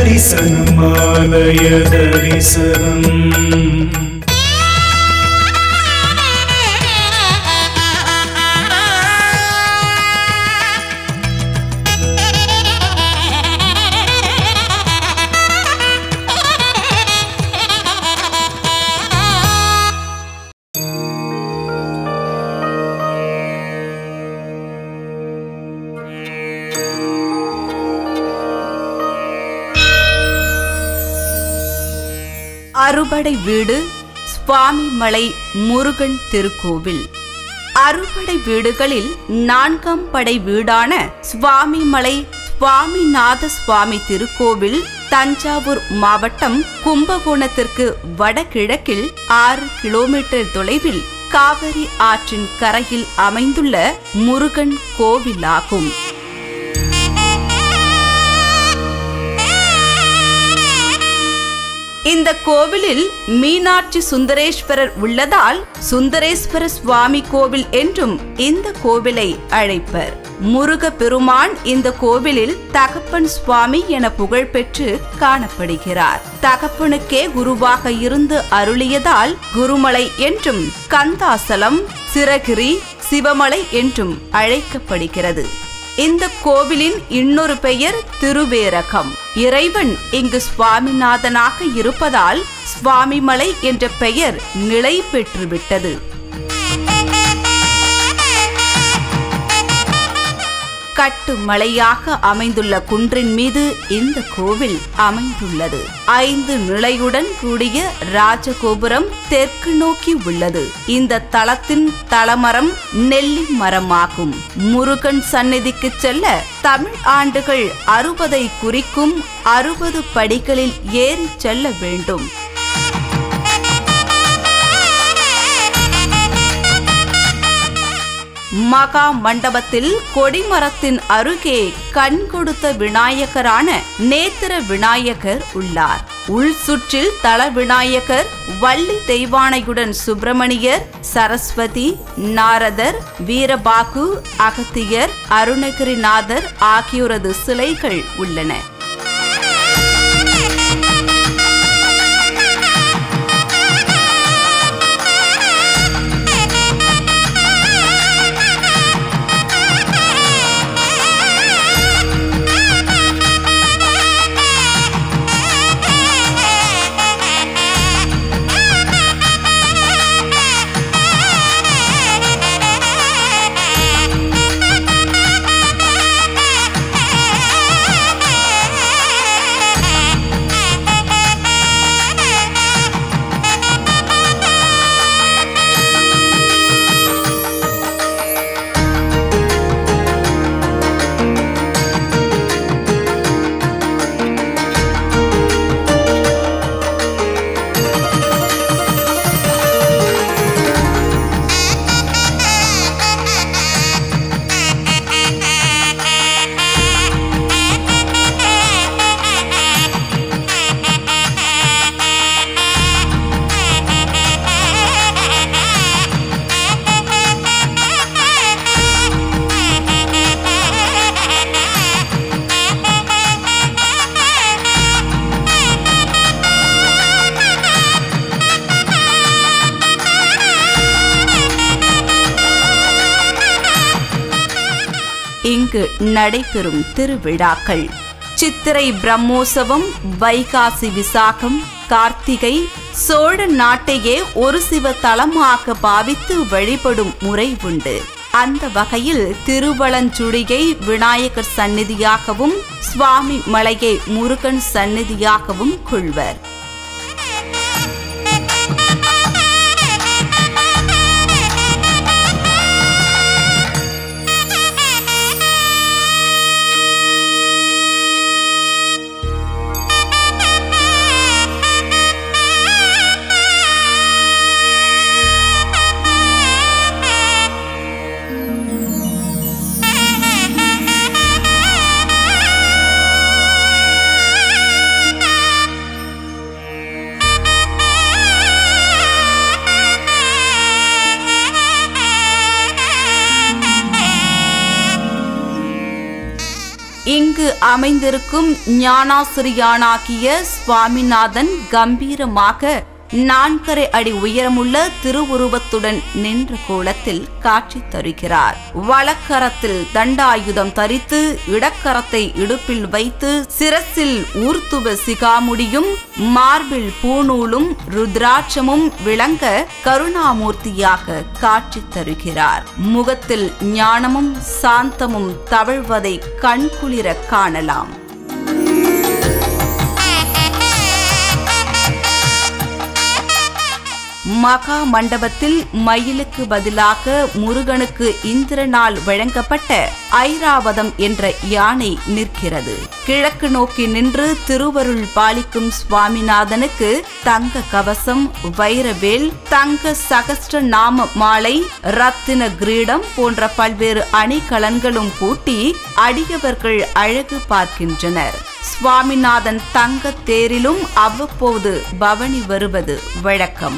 தரிசனம் ஆலய தரிசனம் அறுபடை வீடு சுவாமி மலை முருகன் திருக்கோவில் அறுபடை வீடுகளில் நான்காம் படை வீடான சுவாமி மலை சுவாமிநாத சுவாமி திருக்கோவில் தஞ்சாவூர் மாவட்டம் கும்பகோணத்திற்கு வடகிழக்கில் ஆறு கிலோமீட்டர் தொலைவில் காவிரி ஆற்றின் கரையில் அமைந்துள்ள முருகன் கோவிலாகும் இந்த கோவிலில் மீனாட்சி சுந்தரேஸ்வரர் உள்ளதால் சுந்தரேஸ்வர சுவாமி கோவில் என்றும் இந்த கோவிலை அழைப்பர் முருக பெருமான் இந்த கோவிலில் தகப்பன் சுவாமி என புகழ்பெற்று காணப்படுகிறார் தகப்பனுக்கே குருவாக இருந்து அருளியதால் குருமலை என்றும் கந்தாசலம் சிரகிரி சிவமலை என்றும் அழைக்கப்படுகிறது இந்த கோவிலின் இன்னொரு பெயர் திருவேரகம் இறைவன் இங்கு சுவாமிநாதனாக இருப்பதால் சுவாமிமலை என்ற பெயர் நிலை பெற்றுவிட்டது கட்டு மலையாக அமைந்துள்ள குன்றின் மீது இந்த கோவில் அமைந்துள்ளது ஐந்து நிலையுடன் கூடிய ராஜகோபுரம் தெற்கு நோக்கி உள்ளது இந்த தலத்தின் தலமரம் நெல்லி மரமாகும் முருகன் சந்நிதிக்கு செல்ல தமிழ் ஆண்டுகள் அறுபதை குறிக்கும் அறுபது படிகளில் ஏறி செல்ல வேண்டும் மகா மண்டபத்தில் கொடிமரத்தின் அருகே கண் கொடுத்த விநாயகரான நேத்திர விநாயகர் உள்ளார் உள் சுற்றில் தல விநாயகர் வள்ளி தெய்வானையுடன் சுப்பிரமணியர் சரஸ்வதி நாரதர் வீரபாகு அகத்தியர் அருணகிரிநாதர் ஆகியோரது சிலைகள் உள்ளன இங்கு நடைபெறும் திருவிழாக்கள் சித்திரை பிரம்மோற்சவம் வைகாசி விசாகம் கார்த்திகை சோழ நாட்டையே ஒரு சிவ தலமாக பாவித்து வழிபடும் முறை உண்டு அந்த வகையில் திருவளஞ்சுழியை விநாயகர் சந்நிதியாகவும் சுவாமி மலையை முருகன் சந்நிதியாகவும் கொள்வர் அமைந்திருக்கும் ஞானாசிரியானாகிய சுவாமிநாதன் கம்பீரமாக நான்கரை அடி உயரமுள்ள திருவுருவத்துடன் நின்ற கோலத்தில் காட்சி தருகிறார் வலக்கரத்தில் தண்டாயுதம் தரித்து இடக்கரத்தை இடுப்பில் வைத்து சிரசில் ஊர்த்துவ சிகாமுடியும் மார்பில் பூநூலும் ருத்ராட்சமும் விளங்க கருணாமூர்த்தியாக காட்சி தருகிறார் முகத்தில் ஞானமும் சாந்தமும் தவழ்வதை கண்குளிர காணலாம் மகா மண்டபத்தில் மயிலுக்கு பதிலாக முருகனுக்கு இந்திரனால் வழங்கப்பட்ட ஐராவதம் என்ற யானை நிற்கிறது கிழக்கு நோக்கி நின்று திருவருள் பாலிக்கும் சுவாமிநாதனுக்கு தங்க கவசம் வைரவேல் தங்க சகஸ்ட நாம மாலை ரத்தின கிரீடம் போன்ற பல்வேறு அணிகலன்களும் பூட்டி அடியவர்கள் அழகு பார்க்கின்றனர் சுவாமிநாதன் தங்க தேரிலும் அவ்வப்போது பவனி வருவது வழக்கம்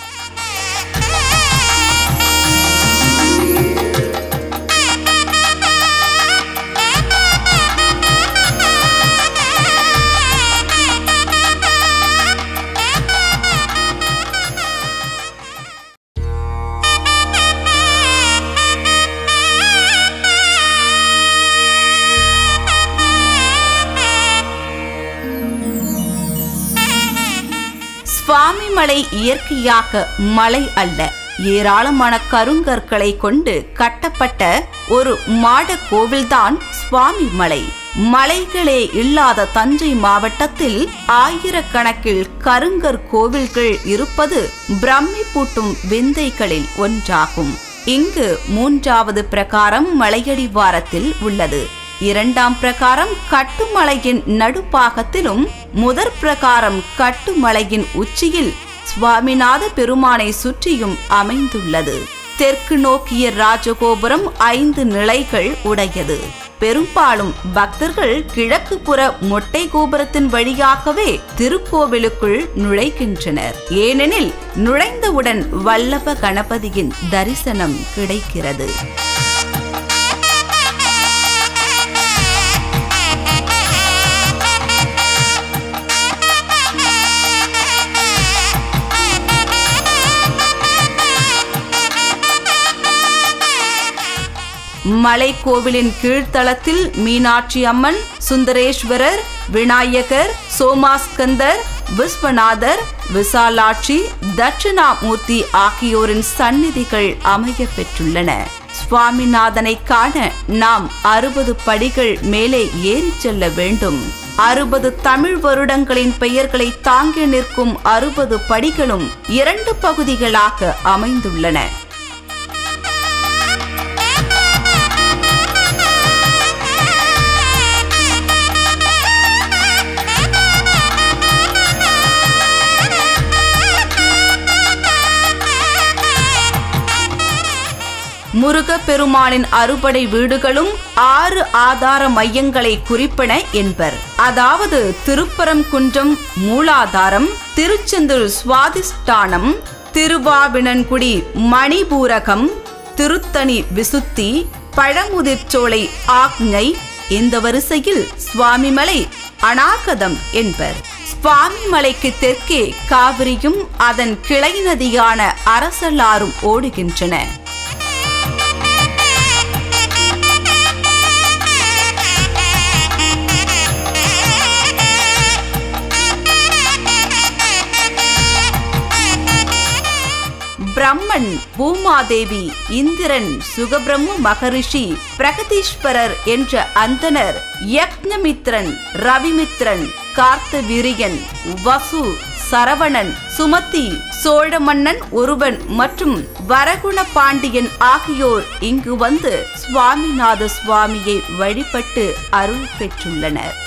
சுவாமி மலை இயற்கையாக மலை அல்ல ஏராளமான கருங்கற்களை கொண்டு கட்டப்பட்ட ஒரு மாட கோவில்தான் சுவாமி மலை மலைகளே இல்லாத தஞ்சை மாவட்டத்தில் ஆயிரக்கணக்கில் கருங்கற் கோவில்கள் இருப்பது பிரம்மி பூட்டும் விந்தைகளில் ஒன்றாகும் இங்கு மூன்றாவது பிரகாரம் மலையடிவாரத்தில் உள்ளது இரண்டாம் பிரகாரம் கட்டுமலையின் நடுப்பாகத்திலும் முதற் பிரகாரம் கட்டுமலையின் உச்சியில் சுவாமிநாத பெருமானை சுற்றியும் அமைந்துள்ளது தெற்கு நோக்கிய ராஜகோபுரம் ஐந்து நிலைகள் உடையது பெரும்பாலும் பக்தர்கள் கிழக்கு புற மொட்டை கோபுரத்தின் வழியாகவே திருக்கோவிலுக்குள் நுழைகின்றனர் ஏனெனில் நுழைந்தவுடன் வல்லப கணபதியின் தரிசனம் கிடைக்கிறது மலை கோவிலின் கீழ்த்தளத்தில் மீனாட்சி அம்மன் சுந்தரேஸ்வரர் விநாயகர் சோமாஸ்கந்தர் விஸ்வநாதர் விசாலாட்சி தட்சிணாமூர்த்தி ஆகியோரின் சந்நிதிகள் அமைய பெற்றுள்ளன சுவாமிநாதனை காண நாம் அறுபது படிகள் மேலே ஏறிச் செல்ல வேண்டும் அறுபது தமிழ் வருடங்களின் பெயர்களை தாங்கி நிற்கும் அறுபது படிகளும் இரண்டு பகுதிகளாக அமைந்துள்ளன முருகப்பெருமானின் அறுபடை வீடுகளும் ஆறு ஆதார மையங்களை குறிப்பன என்பர் அதாவது திருப்பரங்குன்றம் மூலாதாரம் திருச்செந்தூர் சுவாதிஷ்டானம் திருவாவினன்குடி மணிபூரகம் திருத்தணி விசுத்தி பழமுதிர்ச்சோலை ஆக்ஞை இந்த வரிசையில் சுவாமிமலை அநாகதம் என்பர் சுவாமிமலைக்கு தெற்கே காவிரியும் அதன் கிளை நதியான அரசலாறும் ஓடுகின்றன பிரம்மன் பூமாதேவி இந்திரன் சுகபிரம்ம மகரிஷி பிரகதீஸ்வரர் என்ற அந்தனர் யக்ஞமித்ரன் ரவிமித்ரன் கார்த்தவீரியன் வசு சரவணன் சுமதி சோழ மன்னன் ஒருவன் மற்றும் வரகுண பாண்டியன் ஆகியோர் இங்கு வந்து சுவாமிநாத சுவாமியை வழிபட்டு அருள் பெற்றுள்ளனர்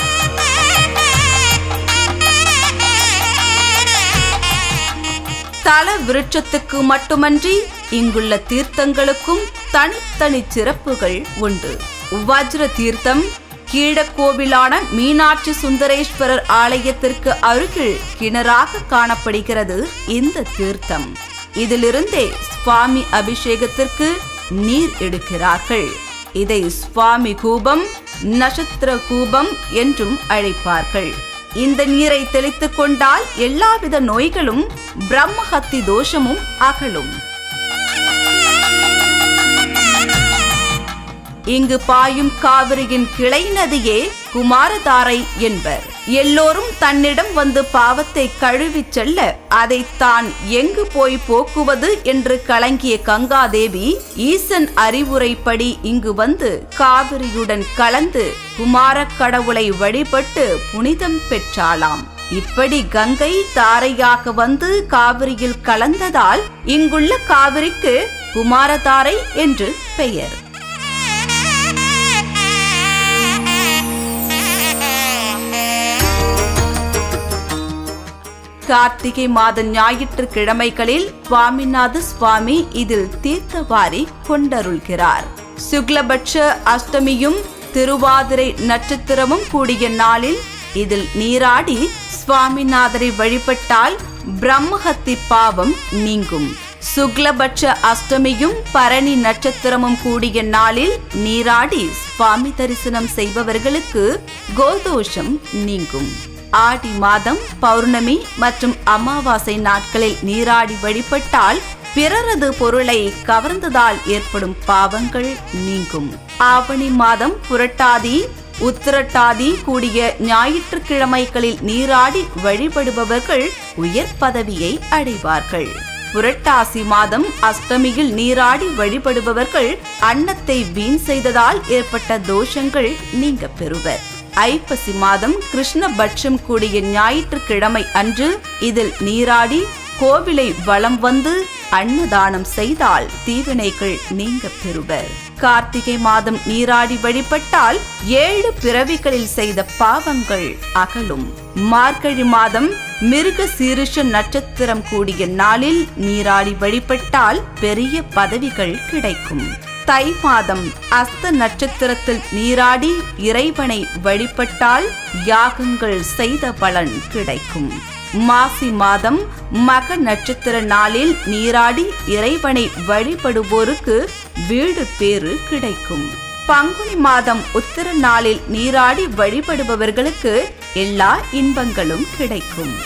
தல விருட்சத்துக்கு மட்டுமன்றி இங்குள்ள தீர்த்தங்களுக்கும் தனித்தனி சிறப்புகள் உண்டு வஜ்ர தீர்த்தம் கீழக்கோவிலான மீனாட்சி சுந்தரேஸ்வரர் ஆலயத்திற்கு அருகில் கிணறாக காணப்படுகிறது இந்த தீர்த்தம் இதிலிருந்தே சுவாமி அபிஷேகத்திற்கு நீர் எடுக்கிறார்கள் இதை சுவாமி கூபம் நட்சத்திர கூபம் என்றும் அழைப்பார்கள் இந்த நீரை தெளித்துக் கொண்டால் எல்லாவித நோய்களும் பிரம்மஹத்தி தோஷமும் அகலும் இங்கு பாயும் காவிரியின் கிளை நதியே குமாரதாரை என்பர் எல்லோரும் தன்னிடம் வந்து பாவத்தை கழுவிச் செல்ல அதை தான் எங்கு போய் போக்குவது என்று கலங்கிய கங்காதேவி ஈசன் அறிவுரைப்படி இங்கு வந்து காவிரியுடன் கலந்து குமாரக் கடவுளை வழிபட்டு புனிதம் பெற்றாளாம் இப்படி கங்கை தாரையாக வந்து காவிரியில் கலந்ததால் இங்குள்ள காவிரிக்கு குமாரதாரை என்று பெயர் கார்த்திகை மாத ஞாயிற்றுக்கிழமைகளில் சுவாமிநாத சுவாமி இதில் தீர்த்தவாரி கொண்டருள்கிறார் சுக்லபட்ச அஷ்டமியும் திருவாதிரை நட்சத்திரமும் கூடிய நாளில் இதில் நீராடி சுவாமிநாதரை வழிபட்டால் பிரம்மஹத்தி பாவம் நீங்கும் சுக்லபட்ச அஷ்டமியும் பரணி நட்சத்திரமும் கூடிய நாளில் நீராடி சுவாமி தரிசனம் செய்பவர்களுக்கு கோதோஷம் நீங்கும் ஆடி மாதம் பௌர்ணமி மற்றும் அமாவாசை நாட்களில் நீராடி வழிபட்டால் பிறரது பொருளை கவர்ந்ததால் ஏற்படும் பாவங்கள் நீங்கும் ஆவணி மாதம் புரட்டாதி உத்திரட்டாதி கூடிய ஞாயிற்றுக்கிழமைகளில் நீராடி வழிபடுபவர்கள் உயர் பதவியை அடைவார்கள் புரட்டாசி மாதம் அஷ்டமியில் நீராடி வழிபடுபவர்கள் அன்னத்தை வீண் செய்ததால் ஏற்பட்ட தோஷங்கள் நீங்க பெறுவர் ஐப்பசி மாதம் கிருஷ்ணபட்சம் கூடிய ஞாயிற்றுக்கிழமை அன்று இதில் நீராடி கோவிலை வலம் வந்து அன்னதானம் செய்தால் தீவினைகள் நீங்க பெறுவர் கார்த்திகை மாதம் நீராடி வழிபட்டால் ஏழு பிறவிகளில் செய்த பாவங்கள் அகலும் மார்கழி மாதம் மிருக சீருஷ நட்சத்திரம் கூடிய நாளில் நீராடி வழிபட்டால் பெரிய பதவிகள் கிடைக்கும் தை மாதம் அஸ்த நட்சத்திரத்தில் நீராடி இறைவனை வழிபட்டால் யாகங்கள் செய்த பலன் கிடைக்கும் மாசி மாதம் மக நட்சத்திர நாளில் நீராடி இறைவனை வழிபடுவோருக்கு வீடு பேறு கிடைக்கும் பங்குனி மாதம் உத்திர நாளில் நீராடி வழிபடுபவர்களுக்கு எல்லா இன்பங்களும் கிடைக்கும்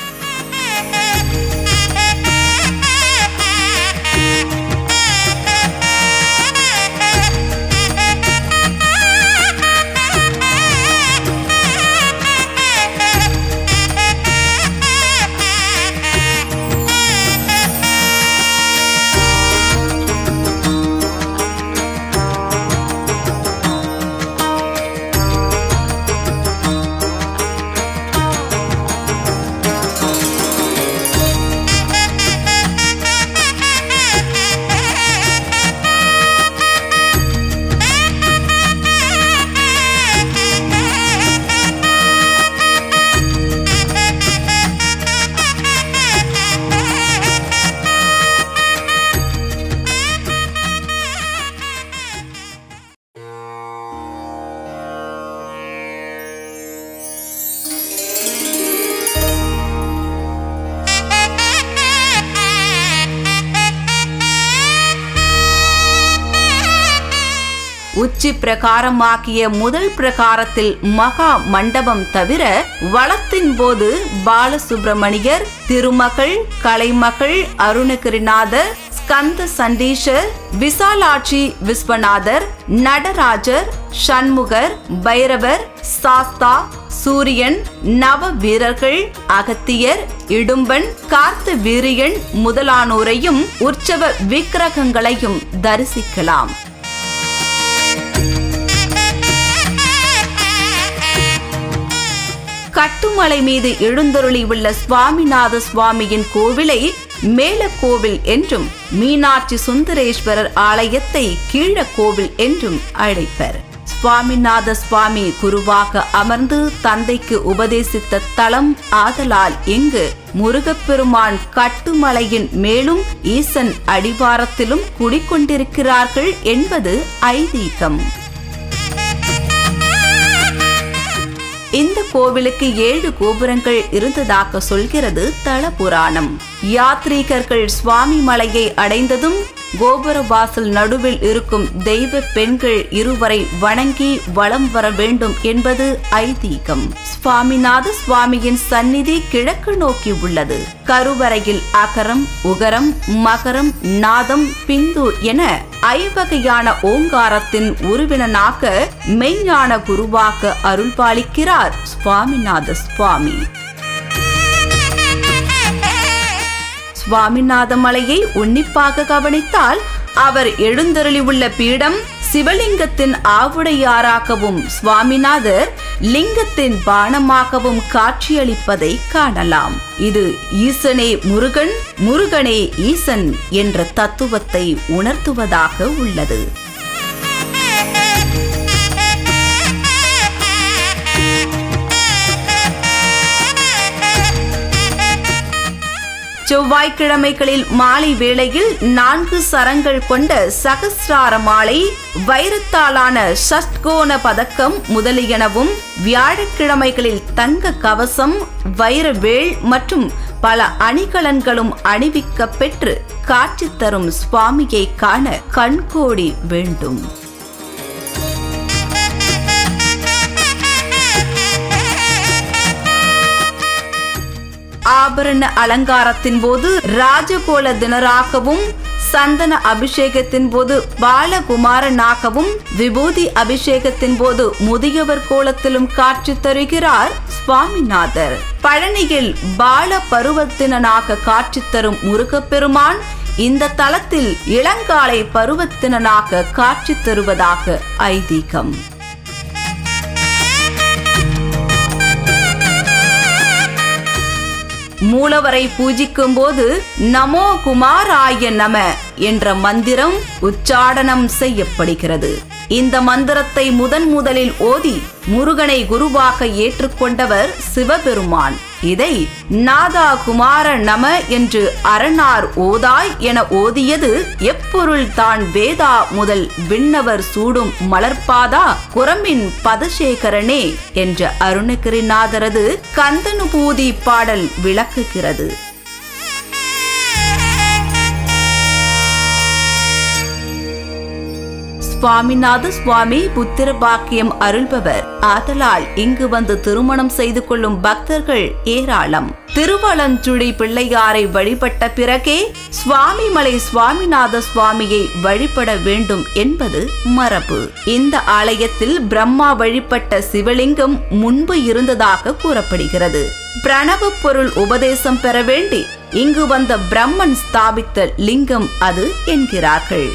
உச்சி பிரகாரமாக்கிய முதல் பிரகாரத்தில் மகா மண்டபம் தவிர வளத்தின் போது பாலசுப்பிரமணியர் திருமகள் கலைமகள் அருணகிரிநாதர் ஸ்கந்த சண்டீஷர் விசாலாட்சி விஸ்வநாதர் நடராஜர் சண்முகர் பைரவர் சாஸ்தா சூரியன் நவ வீரர்கள் அகத்தியர் இடும்பன் கார்த்த வீரியன் முதலானோரையும் உற்சவ விக்கிரகங்களையும் தரிசிக்கலாம் கட்டுமலை மீது எழுந்தருளி உள்ள சுவாமிநாத சுவாமியின் கோவிலை மேலக்கோவில் என்றும் மீனாட்சி சுந்தரேஸ்வரர் ஆலயத்தை கீழக்கோவில் என்றும் அழைப்பர் சுவாமிநாத சுவாமி குருவாக அமர்ந்து தந்தைக்கு உபதேசித்த தலம் ஆதலால் இங்கு முருகப்பெருமான் கட்டுமலையின் மேலும் ஈசன் அடிவாரத்திலும் குடிக்கொண்டிருக்கிறார்கள் என்பது ஐதீகம் இந்த கோவிலுக்கு ஏழு கோபுரங்கள் இருந்ததாக சொல்கிறது தல புராணம் யாத்ரீகர்கள் சுவாமி மலையை அடைந்ததும் கோபுர வாசல் நடுவில் இருக்கும் தெய்வ பெண்கள் இருவரை வணங்கி வலம் வர வேண்டும் என்பது ஐதீகம் சுவாமிநாத சுவாமியின் சந்நிதி கிழக்கு நோக்கி உள்ளது கருவறையில் அகரம் உகரம் மகரம் நாதம் பிந்து என ஐவகையான ஓங்காரத்தின் உருவினனாக மெய்ஞான குருவாக அருள்பாலிக்கிறார் சுவாமிநாத சுவாமி சுவாமிநாத மலையை உன்னிப்பாக கவனித்தால் அவர் எழுந்தருளி உள்ள பீடம் சிவலிங்கத்தின் ஆவுடையாராகவும் சுவாமிநாதர் லிங்கத்தின் பானமாகவும் காட்சியளிப்பதை காணலாம் இது ஈசனே முருகன் முருகனே ஈசன் என்ற தத்துவத்தை உணர்த்துவதாக உள்ளது செவ்வாய்க்கிழமைகளில் மாலை வேளையில் நான்கு சரங்கள் கொண்ட சகசிரார மாலை வைரத்தாலான ஷஷ்கோண பதக்கம் முதலியனவும் வியாழக்கிழமைகளில் தங்க கவசம் வைர வேள் மற்றும் பல அணிகலன்களும் அணிவிக்க பெற்று காட்சி தரும் சுவாமியை காண கண்கோடி வேண்டும் ஆபரண அலங்காரத்தின் போது ராஜகோல தினராகவும் சந்தன அபிஷேகத்தின் போது பாலகுமாரனாகவும் விபூதி அபிஷேகத்தின் போது முதியவர் கோலத்திலும் காட்சி தருகிறார் சுவாமிநாதர் பழனியில் பால பருவத்தினனாக காட்சி தரும் முருகப்பெருமான் இந்த தலத்தில் இளங்காலை பருவத்தினனாக காட்சி தருவதாக ஐதீகம் மூலவரை பூஜிக்கும் போது நமோ குமாராய நம என்ற மந்திரம் உச்சாடனம் செய்யப்படுகிறது இந்த மந்திரத்தை முதன் முதலில் ஓதி முருகனை குருவாக ஏற்றுக்கொண்டவர் சிவபெருமான் இதை நாதா குமார நம என்று அரணார் ஓதாய் என ஓதியது எப்பொருள் தான் வேதா முதல் விண்ணவர் சூடும் மலர்பாதா குரம்பின் பதசேகரனே என்ற அருணகிரிநாதரது கந்தனுபூதி பாடல் விளக்குகிறது சுவாமிநாத சுவாமி புத்திர பாக்கியம் அருள்பவர் ஆதலால் இங்கு வந்து திருமணம் செய்து கொள்ளும் பக்தர்கள் ஏராளம் திருவலஞ்சுழி பிள்ளையாரை வழிபட்ட பிறகே சுவாமிமலை சுவாமிநாத சுவாமியை வழிபட வேண்டும் என்பது மரபு இந்த ஆலயத்தில் பிரம்மா வழிபட்ட சிவலிங்கம் முன்பு இருந்ததாக கூறப்படுகிறது பிரணவ பொருள் உபதேசம் பெற வேண்டி இங்கு வந்த பிரம்மன் ஸ்தாபித்த லிங்கம் அது என்கிறார்கள்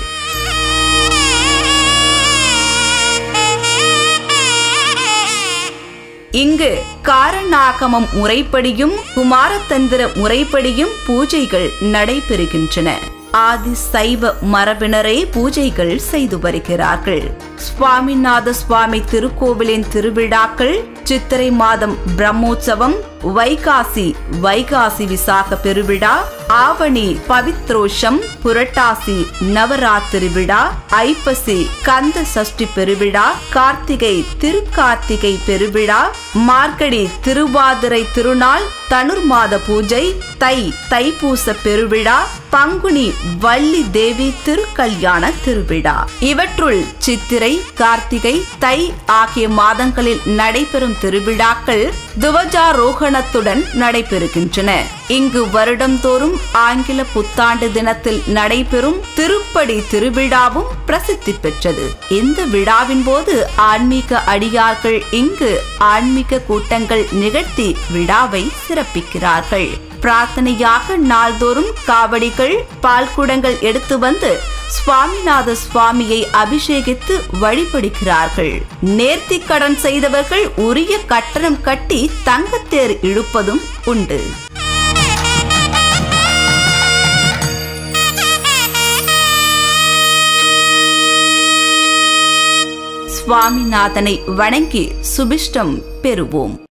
இங்கு காரணாகமம் முறைப்படியும் குமாரதந்திர முறைப்படியும் பூஜைகள் நடைபெறுகின்றன ஆதி சைவ மரபினரே பூஜைகள் செய்து வருகிறார்கள் சுவாமிநாத சுவாமி திருக்கோவிலின் திருவிழாக்கள் சித்திரை மாதம் பிரம்மோற்சவம் வைகாசி வைகாசி விசாக பெருவிழா ஆவணி பவித்ரோஷம் புரட்டாசி நவராத்திரி விழா ஐப்பசி கந்த சஷ்டி பெருவிழா கார்த்திகை திருக்கார்த்திகை பெருவிழா மார்கழி திருவாதிரை திருநாள் தனுர் மாத பூஜை தை தைப்பூச பெருவிழா பங்குனி வள்ளி தேவி திருக்கல்யாண திருவிழா இவற்றுள் சித்திரை கார்த்திகை தை ஆகிய மாதங்களில் நடைபெறும் திருவிழாக்கள் துவஜாரோகணத்துடன் நடைபெறுகின்றன இங்கு வருடந்தோறும் ஆங்கில புத்தாண்டு தினத்தில் நடைபெறும் திருப்படி திருவிழாவும் பிரசித்தி பெற்றது இந்த விழாவின் போது ஆன்மீக அடியார்கள் இங்கு ஆன்மீக கூட்டங்கள் நிகழ்த்தி விழாவை சிறப்பிக்கிறார்கள் பிரார்த்தனையாக நாள்தோறும் காவடிகள் பால்குடங்கள் எடுத்து வந்து சுவாமிநாத சுவாமியை அபிஷேகித்து வழிபடுகிறார்கள் நேர்த்தி கடன் செய்தவர்கள் உரிய கட்டணம் கட்டி தங்கத்தேர் இழுப்பதும் உண்டு சுவாமிநாதனை வணங்கி சுபிஷ்டம் பெறுவோம்